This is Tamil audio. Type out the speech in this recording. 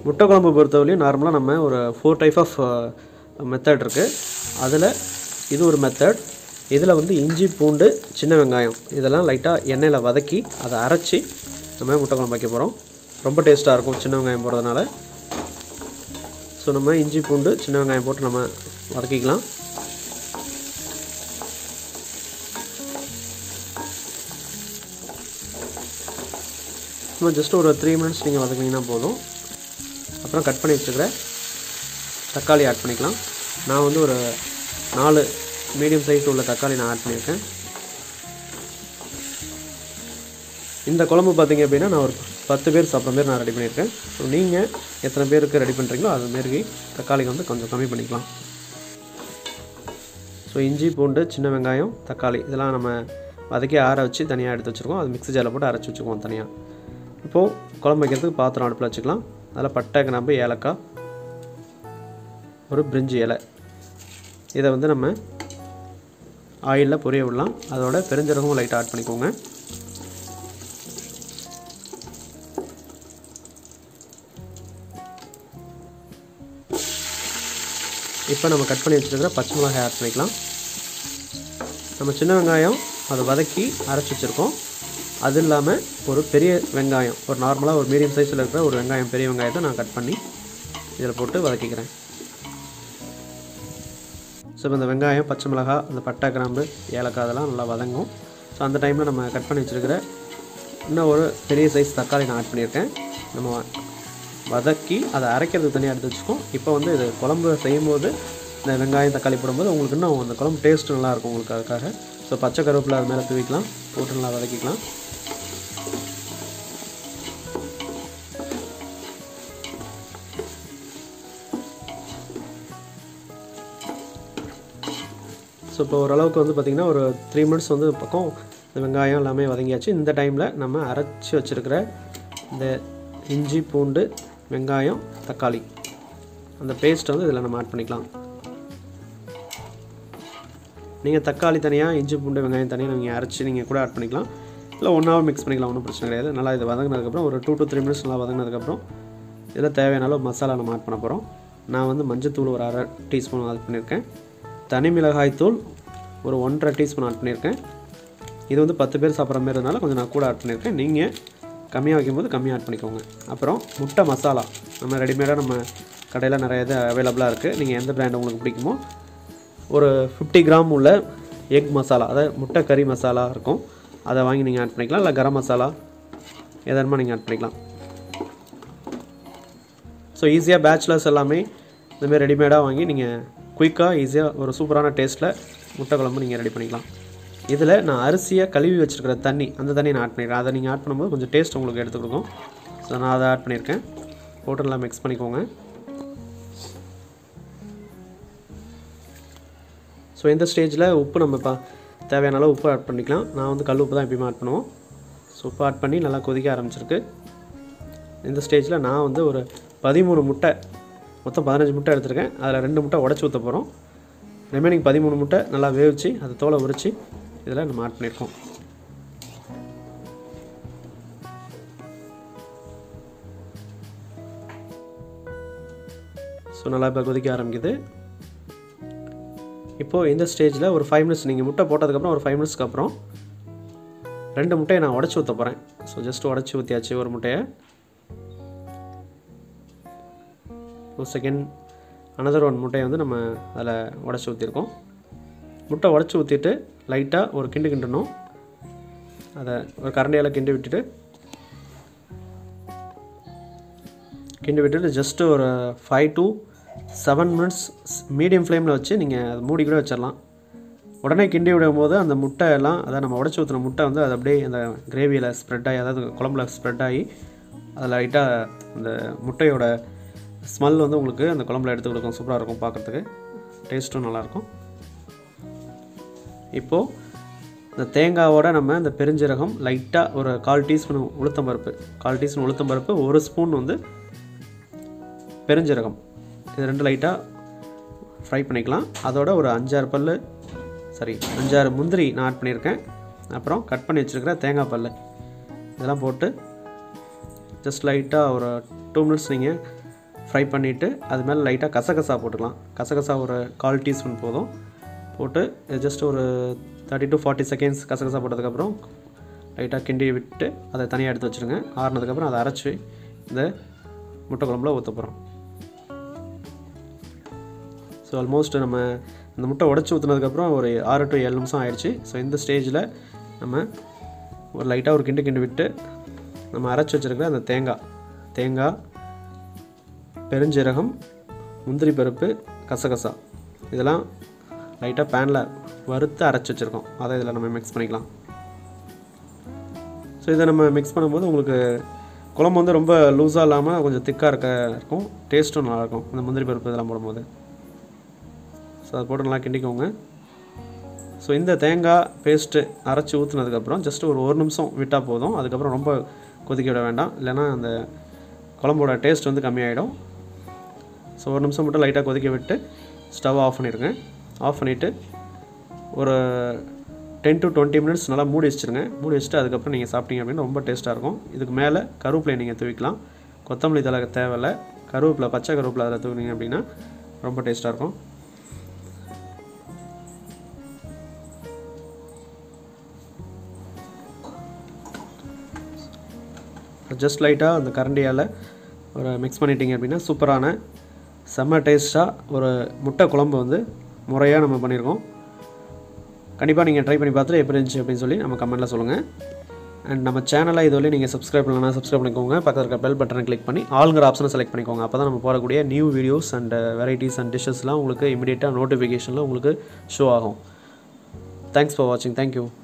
முட்டை குழம்பு பொறுத்தவரையும் நார்மலாக நம்ம ஒரு ஃபோர் டைப் ஆஃப் மெத்தட் இருக்குது அதில் இது ஒரு மெத்தட் இதில் வந்து இஞ்சி பூண்டு சின்ன வெங்காயம் இதெல்லாம் லைட்டாக எண்ணெயில் வதக்கி அதை அரைச்சி நம்ம முட்டை குழம்பு வைக்க போகிறோம் ரொம்ப டேஸ்ட்டாக இருக்கும் சின்ன வெங்காயம் போடுறதுனால ஸோ நம்ம இஞ்சி பூண்டு சின்ன வெங்காயம் போட்டு நம்ம வதக்கிக்கலாம் சும்மா ஜஸ்ட் ஒரு த்ரீ மினிட்ஸ் நீங்கள் வதக்கினீங்கன்னா போதும் அப்புறம் கட் பண்ணி வச்சுக்கிற தக்காளி ஆட் பண்ணிக்கலாம் நான் வந்து ஒரு நாலு மீடியம் சைஸ் உள்ள தக்காளி நான் ஆட் பண்ணியிருக்கேன் இந்த குழம்பு பார்த்தீங்க அப்படின்னா நான் ஒரு பத்து பேர் சாப்பிட்ற மாதிரி நான் ரெடி பண்ணியிருக்கேன் ஸோ நீங்கள் எத்தனை பேருக்கு ரெடி பண்ணுறீங்களோ அது மாரி தக்காளி வந்து கொஞ்சம் கம்மி பண்ணிக்கலாம் ஸோ இஞ்சி பூண்டு சின்ன வெங்காயம் தக்காளி இதெல்லாம் நம்ம வதக்கி ஆற வச்சு தனியாக எடுத்து வச்சுருக்கோம் அது மிக்ஸி ஜாரில் போட்டு அரைச்சி வச்சுக்குவோம் தனியாக இப்போது குழம்பு வைக்கிறதுக்கு பாத்திரம் அடுப்பில் வச்சுக்கலாம் அதில் பட்டை கிராம்பு ஏலக்காய் ஒரு பிரிஞ்சி இலை இதை வந்து நம்ம ஆயிலில் பொரிய விடலாம் அதோட பெருஞ்சீரகமும் லைட்டாக ஆட் பண்ணிக்கோங்க இப்போ நம்ம கட் பண்ணி வச்சுருக்கிற பச்சை மிளகாய் ஆட் பண்ணிக்கலாம் நம்ம சின்ன வெங்காயம் அதை வதக்கி அரைச்சி வச்சுருக்கோம் அது இல்லாமல் ஒரு பெரிய வெங்காயம் ஒரு நார்மலாக ஒரு மீடியம் சைஸில் இருக்கிற ஒரு வெங்காயம் பெரிய வெங்காயத்தை நான் கட் பண்ணி இதில் போட்டு வதக்கிக்கிறேன் ஸோ இப்போ இந்த வெங்காயம் பச்சை மிளகாய் அந்த பட்டை கிராம்பு ஏலக்காய் அதெல்லாம் நல்லா வதங்கும் ஸோ அந்த டைமில் நம்ம கட் பண்ணி வச்சுருக்கிற இன்னும் ஒரு பெரிய சைஸ் தக்காளி நான் ஆட் பண்ணியிருக்கேன் நம்ம வதக்கி அதை அரைக்கிறதுக்கு தனியாக எடுத்து வச்சுக்கோம் இப்போ வந்து இது குழம்பு செய்யும்போது இந்த வெங்காயம் தக்காளி போடும்போது உங்களுக்கு இன்னும் அந்த குழம்பு டேஸ்ட் நல்லாயிருக்கும் உங்களுக்கு அதுக்காக ஸோ பச்சை கருவேப்பிலை அது மேலே தூவிக்கலாம் போட்டு நல்லா வதக்கிக்கலாம் ஸோ இப்போ ஓரளவுக்கு வந்து பார்த்திங்கன்னா ஒரு த்ரீ மினிட்ஸ் வந்து பக்கம் இந்த வெங்காயம் எல்லாமே வதங்கியாச்சு இந்த டைமில் நம்ம அரைச்சி வச்சுருக்கிற இந்த இஞ்சி பூண்டு வெங்காயம் தக்காளி அந்த பேஸ்ட் வந்து இதில் நம்ம ஆட் பண்ணிக்கலாம் நீங்கள் தக்காளி தனியாக இஞ்சி பூண்டு வெங்காயம் தனியாக நீங்கள் அரைச்சி நீங்கள் கூட ஆட் பண்ணிக்கலாம் இல்லை ஒன்றாவும் மிக்ஸ் பண்ணிக்கலாம் ஒன்றும் பிரச்சனை கிடையாது நல்லா இது வதங்கினதுக்கப்புறம் ஒரு டூ டு த்ரீ மினிட்ஸ் நல்லா வதங்கினதுக்கப்புறம் இதில் தேவையான அளவு மசாலா நம்ம ஆட் பண்ண போகிறோம் நான் வந்து மஞ்சத்தூள் ஒரு அரை டீஸ்பூன் ஆட் பண்ணியிருக்கேன் தனி மிளகாய் தூள் ஒரு ஒன்றரை டீஸ்பூன் ஆட் பண்ணியிருக்கேன் இது வந்து பத்து பேர் சாப்பிட்ற மாதிரி இருந்தாலும் கொஞ்சம் நான் கூட ஆட் பண்ணியிருக்கேன் நீங்கள் கம்மியாக வைக்கும்போது கம்மியாக ஆட் பண்ணிக்கோங்க அப்புறம் முட்டை மசாலா நம்ம ரெடிமேடாக நம்ம கடையில் நிறைய இது அவைலபிளாக இருக்குது நீங்கள் எந்த பிராண்ட் உங்களுக்கு பிடிக்குமோ ஒரு ஃபிஃப்டி கிராம் உள்ள எக் மசாலா அதாவது முட்டை கறி மசாலா இருக்கும் அதை வாங்கி நீங்கள் ஆட் பண்ணிக்கலாம் இல்லை கரம் மசாலா எதாருமா நீங்கள் ஆட் பண்ணிக்கலாம் ஸோ ஈஸியாக பேச்சுலர்ஸ் எல்லாமே இந்தமாரி ரெடிமேடாக வாங்கி நீங்கள் குயிக்காக ஈஸியாக ஒரு சூப்பரான டேஸ்ட்டில் முட்டை குழம்பு நீங்கள் ரெடி பண்ணிக்கலாம் இதில் நான் அரிசியை கழுவி வச்சுருக்கிற தண்ணி அந்த தண்ணி நான் ஆட் பண்ணிக்கிறேன் அதை நீங்கள் ஆட் பண்ணும்போது கொஞ்சம் டேஸ்ட் உங்களுக்கு எடுத்து கொடுக்கும் ஸோ நான் அதை ஆட் பண்ணியிருக்கேன் போட்டு நல்லா மிக்ஸ் பண்ணிக்கோங்க ஸோ இந்த ஸ்டேஜில் உப்பு நம்ம இப்போ தேவையான அளவு உப்பு ஆட் பண்ணிக்கலாம் நான் வந்து கல் உப்பு தான் எப்பயுமே ஆட் பண்ணுவோம் ஸோ உப்பு ஆட் பண்ணி நல்லா கொதிக்க ஆரம்பிச்சிருக்கு இந்த ஸ்டேஜில் நான் வந்து ஒரு பதிமூணு முட்டை மொத்தம் பதினஞ்சு முட்டை எடுத்திருக்கேன் அதில் ரெண்டு முட்டை உடச்சி ஊற்ற போகிறோம் ரிமைனிங் பதிமூணு முட்டை நல்லா வேவிச்சு அதை தோலை உரித்து இதில் நம்ம ஆட் பண்ணியிருக்கோம் ஸோ நல்லா இப்போ கொதிக்க ஆரம்பிக்குது இப்போது இந்த ஸ்டேஜில் ஒரு ஃபைவ் மினிட்ஸ் நீங்கள் முட்டை போட்டதுக்கப்புறம் ஒரு ஃபைவ் மினிட்ஸ்க்கு அப்புறம் ரெண்டு முட்டையை நான் உடச்சி ஊற்ற போகிறேன் ஸோ ஜஸ்ட் உடச்சி ஊற்றியாச்சு ஒரு முட்டையை ஒரு செகண்ட் அனதர் ஒன் முட்டையை வந்து நம்ம அதில் உடச்சி ஊற்றிருக்கோம் முட்டை உடச்சி ஊற்றிட்டு லைட்டாக ஒரு கிண்டு கிண்டணும் அதை ஒரு கரண்டியால் கிண்டி விட்டுட்டு கிண்டி விட்டுட்டு ஜஸ்ட்டு ஒரு five to seven minutes medium ஃப்ளேமில் வச்சு நீங்கள் அதை மூடி கூட வச்சிடலாம் உடனே கிண்டி விடும் போது அந்த முட்டை எல்லாம் அதாவது நம்ம உடச்சி ஊற்றின முட்டை வந்து அது அப்படியே அந்த கிரேவியில் ஸ்ப்ரெட் ஆகி அதாவது குழம்புல ஸ்ப்ரெட் ஆகி அதில் லைட்டாக அந்த முட்டையோட ஸ்மெல் வந்து உங்களுக்கு அந்த குழம்புல எடுத்து கொடுக்கும் சூப்பராக இருக்கும் பார்க்குறதுக்கு டேஸ்ட்டும் நல்லாயிருக்கும் இப்போது இந்த தேங்காவோட நம்ம இந்த பெருஞ்சீரகம் லைட்டாக ஒரு கால் டீஸ்பூன் உளுத்தம் பருப்பு கால் டீஸ்பூன் உளுத்தம் பருப்பு ஒரு ஸ்பூன் வந்து பெருஞ்சீரகம் இது ரெண்டு லைட்டாக ஃப்ரை பண்ணிக்கலாம் அதோட ஒரு அஞ்சாறு பல் சாரி அஞ்சாறு முந்திரி நான் ஆட் பண்ணியிருக்கேன் அப்புறம் கட் பண்ணி வச்சுருக்கிற தேங்காய் பல் இதெல்லாம் போட்டு ஜஸ்ட் லைட்டாக ஒரு டூ மினிட்ஸ் நீங்கள் ஃப்ரை பண்ணிவிட்டு அது மேலே லைட்டாக கசகசா போட்டுக்கலாம் கசகசா ஒரு கால் டீஸ்பூன் போதும் போட்டு ஜஸ்ட் ஒரு தேர்ட்டி டு ஃபார்ட்டி செகண்ட்ஸ் கசகசா போட்டதுக்கப்புறம் லைட்டாக கிண்டி விட்டு அதை தனியாக எடுத்து வச்சுருங்க ஆறுனதுக்கப்புறம் அதை அரைச்சி இந்த முட்டை குழம்புல ஊற்ற போகிறோம் ஸோ ஆல்மோஸ்ட் நம்ம இந்த முட்டை உடச்சி ஊற்றுனதுக்கப்புறம் ஒரு ஆறு டு ஏழு நிமிஷம் ஆயிடுச்சு ஸோ இந்த ஸ்டேஜில் நம்ம ஒரு லைட்டாக ஒரு கிண்டு கிண்டு விட்டு நம்ம அரைச்சி வச்சுருக்கிற அந்த தேங்காய் தேங்காய் பெருஞ்சீரகம் முந்திரி பருப்பு கசகசா இதெல்லாம் லைட்டாக பேனில் வறுத்து அரைச்சி வச்சுருக்கோம் அதை இதில் நம்ம மிக்ஸ் பண்ணிக்கலாம் ஸோ இதை நம்ம மிக்ஸ் பண்ணும்போது உங்களுக்கு குழம்பு வந்து ரொம்ப லூஸாக இல்லாமல் கொஞ்சம் திக்காக இருக்க இருக்கும் டேஸ்ட்டும் நல்லாயிருக்கும் இந்த முந்திரி பருப்பு இதெல்லாம் போடும்போது ஸோ அதை போட்டு நல்லா கிண்டிக்கோங்க ஸோ இந்த தேங்காய் பேஸ்ட்டு அரைச்சி ஊற்றுனதுக்கப்புறம் ஜஸ்ட் ஒரு ஒரு நிமிஷம் விட்டால் போதும் அதுக்கப்புறம் ரொம்ப கொதிக்க விட வேண்டாம் இல்லைன்னா அந்த குழம்போட டேஸ்ட் வந்து கம்மியாயிடும் ஸோ ஒரு நிமிஷம் மட்டும் லைட்டாக கொதிக்க விட்டு ஸ்டவ் ஆஃப் பண்ணிடுங்க ஆஃப் பண்ணிவிட்டு ஒரு டென் டு டுவெண்ட்டி மினிட்ஸ் நல்லா மூடி வச்சுருங்க மூடி வச்சுட்டு அதுக்கப்புறம் நீங்கள் சாப்பிட்டீங்க அப்படின்னா ரொம்ப டேஸ்ட்டாக இருக்கும் இதுக்கு மேலே கருவேப்பிலை நீங்கள் தூவிக்கலாம் கொத்தமல்லி தலை தேவையில்ல கருவேப்பிலை பச்சை கருவேப்பிலை அதில் தூவினீங்க அப்படின்னா ரொம்ப டேஸ்ட்டாக இருக்கும் ஜஸ்ட் லைட்டாக அந்த கரண்டியால் ஒரு மிக்ஸ் பண்ணிட்டீங்க அப்படின்னா சூப்பரான செம்ம டேஸ்ட்டாக ஒரு முட்டை குழம்பு வந்து முறையாக நம்ம பண்ணியிருக்கோம் கண்டிப்பாக நீங்கள் ட்ரை பண்ணி பார்த்துட்டு எப்படி இருந்துச்சு அப்படின்னு சொல்லி நம்ம கமெண்ட்டில் சொல்லுங்கள் அண்ட் நம்ம சேனலை இதுவரை நீங்கள் சப்ஸ்கிரைப் பண்ணலன்னா சப்ஸ்கிரைப் பண்ணிக்கோங்க பக்கத்தில் இருக்க பெல் பட்டனை கிளிக் பண்ணி ஆளுங்கிற ஆப்ஷனை செலக்ட் பண்ணிக்கோங்க அப்போ தான் நம்ம போடக்கூடிய new videos and varieties and டிஷ்ஷஸ்லாம் உங்களுக்கு இமீடியட்டாக நோட்டிஃபிகேஷனில் உங்களுக்கு ஷோ ஆகும் தேங்க்ஸ் ஃபார் வாட்சிங் தேங்க்யூ